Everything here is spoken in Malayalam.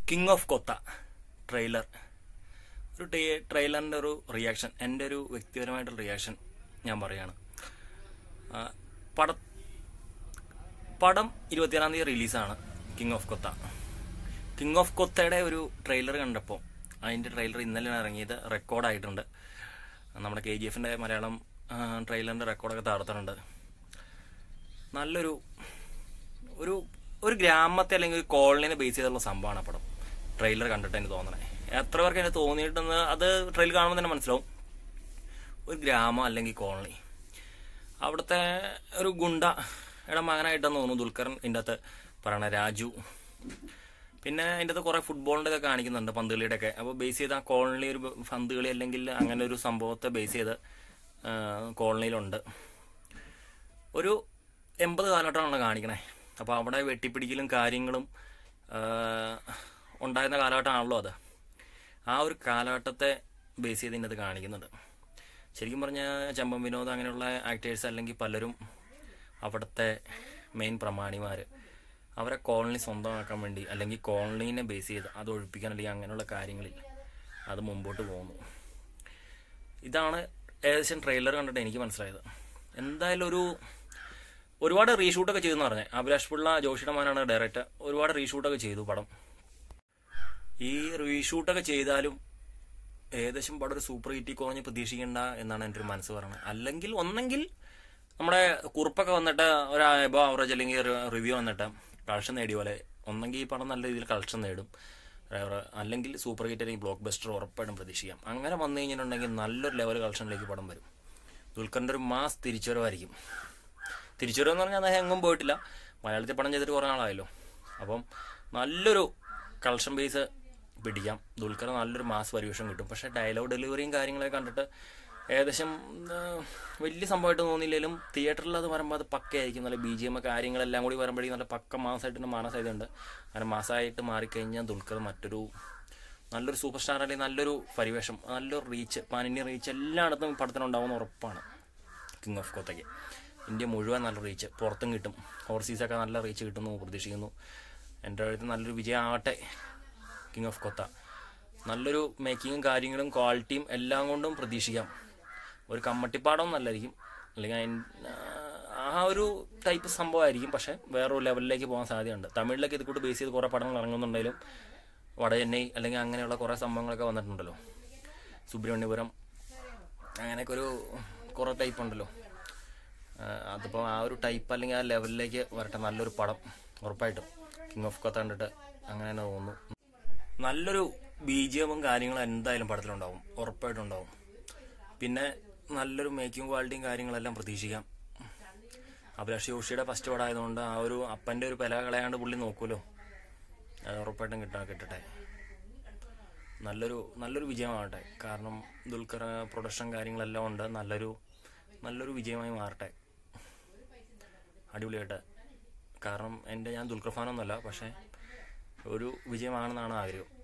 കിങ് ഓഫ് കൊത്ത ട്രെയിലർ ഒരു ടേ- ട്രെയിലറിൻ്റെ ഒരു റിയാക്ഷൻ എൻ്റെ ഒരു വ്യക്തിപരമായിട്ടുള്ള റിയാക്ഷൻ ഞാൻ പറയാണ് ആ, പട പടം ഇരുപത്തിയാറാം തീയതി റിലീസാണ് king of Kotha king of കൊത്തയുടെ ഒരു ട്രെയിലർ കണ്ടപ്പോൾ അതിൻ്റെ ട്രെയിലർ ഇന്നലെയാണ് ഇറങ്ങിയത് റെക്കോർഡായിട്ടുണ്ട് നമ്മുടെ കെ ജി എഫിൻ്റെ മലയാളം ട്രെയിലറിൻ്റെ റെക്കോർഡൊക്കെ തകർത്തിട്ടുണ്ട് നല്ലൊരു ഒരു ഒരു ഗ്രാമത്തെ അല്ലെങ്കിൽ ഒരു കോളനിനെ ബേസ് ചെയ്തുള്ള സംഭവമാണ് ആ പടം ട്രെയിലർ കണ്ടിട്ട് എനിക്ക് തോന്നണേ എത്ര പേർക്ക് എനിക്ക് തോന്നിയിട്ടെന്ന് അത് ട്രെയിലർ കാണുമ്പോൾ തന്നെ മനസ്സിലാവും ഒരു ഗ്രാമം അല്ലെങ്കിൽ കോളനി അവിടുത്തെ ഒരു ഗുണ്ടയുടെ മകനായിട്ടെന്ന് തോന്നുന്നു ദുൽഖർ ഇതിൻ്റെ അകത്ത് പറയണ രാജു പിന്നെ അതിൻ്റെ അകത്ത് കുറേ ഫുട്ബോളിൻ്റെ ഒക്കെ കാണിക്കുന്നുണ്ട് പന്ത് കളിയുടെ ഒക്കെ അപ്പോൾ ബേസ് ചെയ്ത് ആ കോളനി ഒരു പന്ത് കളി അല്ലെങ്കിൽ അങ്ങനെ ഒരു സംഭവത്തെ ബേസ് ചെയ്ത് ആ, കോളനിയിലുണ്ട് ഒരു എൺപത് കാലഘട്ടമാണല്ലോ കാണിക്കണേ അപ്പോൾ അവിടെ വെട്ടിപ്പിടിക്കലും കാര്യങ്ങളും ആ, ഉണ്ടായിരുന്ന കാലഘട്ടമാണല്ലോ അത് ആ ഒരു കാലഘട്ടത്തെ ബേസ് ചെയ്ത് ഇതിനകത്ത് കാണിക്കുന്നുണ്ട് ശരിക്കും പറഞ്ഞാൽ ചമ്പം വിനോദ് അങ്ങനെയുള്ള ആക്ടേഴ്സ് അല്ലെങ്കിൽ പലരും അവിടുത്തെ മെയിൻ പ്രമാണിമാർ അവരെ കോളനി സ്വന്തമാക്കാൻ വേണ്ടി അല്ലെങ്കിൽ കോളനീനെ ബേസ് ചെയ്ത് അത് ഒഴിപ്പിക്കാൻ അല്ലെങ്കിൽ അങ്ങനെയുള്ള കാര്യങ്ങളിൽ അത് മുമ്പോട്ട് പോകുന്നു ഇതാണ് ഏകദേശം ട്രെയിലർ കണ്ടിട്ട് എനിക്ക് മനസ്സിലായത് എന്തായാലും ഒരു ഒരുപാട് റീഷൂട്ടൊക്കെ ചെയ്തെന്ന് പറഞ്ഞേ അഭിലാഷ് പിള്ള ജോഷിയുടെ മാനാണ് ഡയറക്ടർ ഒരുപാട് റീഷൂട്ടൊക്കെ ചെയ്തു പടം ഈ റീഷൂട്ടൊക്കെ ചെയ്താലും ഏകദേശം പടം ഒരു സൂപ്പർ ഹിറ്റി കുറഞ്ഞ് പ്രതീക്ഷിക്കേണ്ട എന്നാണ് എൻ്റെ ഒരു മനസ്സ് പറയുന്നത് അല്ലെങ്കിൽ ഒന്നെങ്കിൽ നമ്മുടെ കുറിപ്പൊക്കെ വന്നിട്ട് ഒരു എബോ ആവറേജ് അല്ലെങ്കിൽ ഒരു റിവ്യൂ വന്നിട്ട് കളക്ഷൻ നേടിയ പോലെ ഒന്നെങ്കിൽ ഈ പടം നല്ല രീതിയിൽ കളക്ഷൻ നേടും ഏറെ അല്ലെങ്കിൽ സൂപ്പർ ഹിറ്റ് അല്ലെങ്കിൽ ബ്ലോക്ക് ബസ്റ്റർ ഉറപ്പായിട്ടും പ്രതീക്ഷിക്കാം അങ്ങനെ വന്നു കഴിഞ്ഞിട്ടുണ്ടെങ്കിൽ നല്ലൊരു ലെവൽ കളക്ഷനിലേക്ക് പടം വരും ദുൽഖറിൻ്റെ ഒരു മാസ് തിരിച്ചുവരവായിരിക്കും തിരിച്ചുവരവെന്ന് പറഞ്ഞാൽ അദ്ദേഹം എങ്ങും പോയിട്ടില്ല മലയാളത്തിൽ പടം ചെയ്തിട്ട് കുറേ നാളായല്ലോ അപ്പം നല്ലൊരു കളക്ഷൻ ബേസ് പിടിക്കാം ദുൽഖർ നല്ലൊരു മാസ് പരിവേഷം കിട്ടും പക്ഷേ ഡയലോഗ് ഡെലിവറിയും കാര്യങ്ങളൊക്കെ കണ്ടിട്ട് ഏകദേശം ആ, വലിയ സംഭവമായിട്ട് തോന്നിയില്ലെങ്കിലും തിയേറ്ററിൽ അത് വരുമ്പോൾ അത് പക്കയായിരിക്കും നല്ല ബി ജി എം കാര്യങ്ങളെല്ലാം കൂടി വരുമ്പോഴേക്കും നല്ല പക്ക മാസമായിട്ട് തന്നെ മാറാൻ സാധ്യതയുണ്ട് അങ്ങനെ മാസമായിട്ട് മാറിക്കഴിഞ്ഞാൽ ദുൽഖർ മറ്റൊരു നല്ലൊരു സൂപ്പർ സ്റ്റാർ അല്ലെങ്കിൽ നല്ലൊരു പരിവേഷം നല്ലൊരു റീച്ച് പാനിന്യ റീച്ച് എല്ലായിടത്തും ഈ പടത്തിനുണ്ടാവുന്ന ഉറപ്പാണ് കിങ് ഓഫ് കൊത്തയ്ക്ക് ഇന്ത്യ മുഴുവൻ നല്ല റീച്ച് പുറത്തും കിട്ടും ഓവർസീസൊക്കെ നല്ല റീച്ച് കിട്ടുന്നു പ്രതീക്ഷിക്കുന്നു എൻ്റെ അടുത്ത് നല്ലൊരു വിജയം ആവട്ടെ കിങ് ഓഫ് കൊത്ത നല്ലൊരു മേക്കിങ്ങും കാര്യങ്ങളും ക്വാളിറ്റിയും എല്ലാം കൊണ്ടും പ്രതീക്ഷിക്കാം ഒരു കമ്മട്ടിപ്പാടം നല്ലതായിരിക്കും അല്ലെങ്കിൽ അതിന് ആ ഒരു ടൈപ്പ് സംഭവമായിരിക്കും പക്ഷേ വേറൊരു ലെവലിലേക്ക് പോകാൻ സാധ്യതയുണ്ട് തമിഴിലൊക്കെ ഇത് കൂട്ട് ബേസ് ചെയ്ത് കുറേ പടങ്ങൾ ഇറങ്ങുന്നുണ്ടെങ്കിലും വട ചെന്നൈ അല്ലെങ്കിൽ അങ്ങനെയുള്ള കുറേ സംഭവങ്ങളൊക്കെ വന്നിട്ടുണ്ടല്ലോ സുബ്രഹ്മണ്യപുരം അങ്ങനെയൊക്കെ ഒരു കുറേ ടൈപ്പ് ഉണ്ടല്ലോ അതിപ്പോൾ ആ ഒരു ടൈപ്പ് അല്ലെങ്കിൽ ആ ലെവലിലേക്ക് വരട്ടെ നല്ലൊരു പടം ഉറപ്പായിട്ടും കിങ് ഓഫ് കൊത്ത കണ്ടിട്ട് അങ്ങനെ തന്നെ തോന്നുന്നു നല്ലൊരു ബി ജി എമ്മും കാര്യങ്ങളും എന്തായാലും പടത്തിലുണ്ടാവും ഉറപ്പായിട്ടും ഉണ്ടാവും പിന്നെ നല്ലൊരു മേക്കിംഗ് ക്വാളിറ്റിയും കാര്യങ്ങളെല്ലാം പ്രതീക്ഷിക്കാം അഭിലാഷ് ജോഷിയുടെ ഫസ്റ്റ് പടമായതുകൊണ്ട് ആ ഒരു അപ്പൻ്റെ ഒരു വില കളയാണ്ട് പുള്ളി നോക്കുമല്ലോ അത് ഉറപ്പായിട്ടും കിട്ടാൻ കിട്ടട്ടെ നല്ലൊരു നല്ലൊരു വിജയമാവട്ടെ കാരണം ദുൽഖർ പ്രൊഡക്ഷൻ കാര്യങ്ങളെല്ലാം ഉണ്ട് നല്ലൊരു നല്ലൊരു വിജയമായി മാറട്ടെ അടിപൊളിയായിട്ട് കാരണം എൻ്റെ ഞാൻ ദുൽഖർ ഫാനൊന്നുമല്ല പക്ഷേ ഒരു വിജയമാണെന്നാണ് ആഗ്രഹം